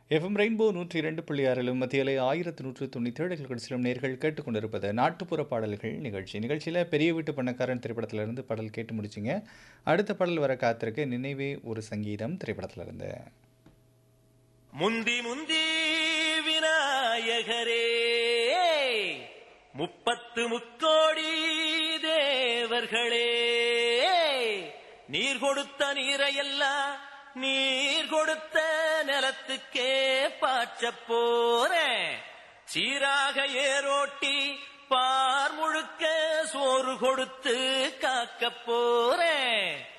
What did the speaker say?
FM rainbow நூற்றி இரண்டு புள்ளி ஆறிலும் மத்தியிலே ஆயிரத்து நூற்று தொண்ணூற்றி ஏழு சிலம் நேர்கள் கேட்டுக்கொண்டிருப்பது நாட்டுப்புற பாடல்கள் நிகழ்ச்சி நிகழ்ச்சியில் பெரிய வீட்டு பண்ணக்காரன் திரைப்படத்திலிருந்து பாடல் கேட்டு முடிச்சிங்க அடுத்த பாடல் வர காத்திருக்கு நினைவே ஒரு சங்கீதம் திரைப்படத்திலிருந்து முந்தி முந்தி விநாயகரே முப்பத்து முக்கோடி தேவர்களே நீர் கொடுத்த நீரையெல்லாம் நீர் கொடுத்த நிலத்துக்கே பாய்ச்சப் போறேன் சீராக ஏரோட்டி பார் முழுக்க சோறு கொடுத்து காக்கப் போறேன்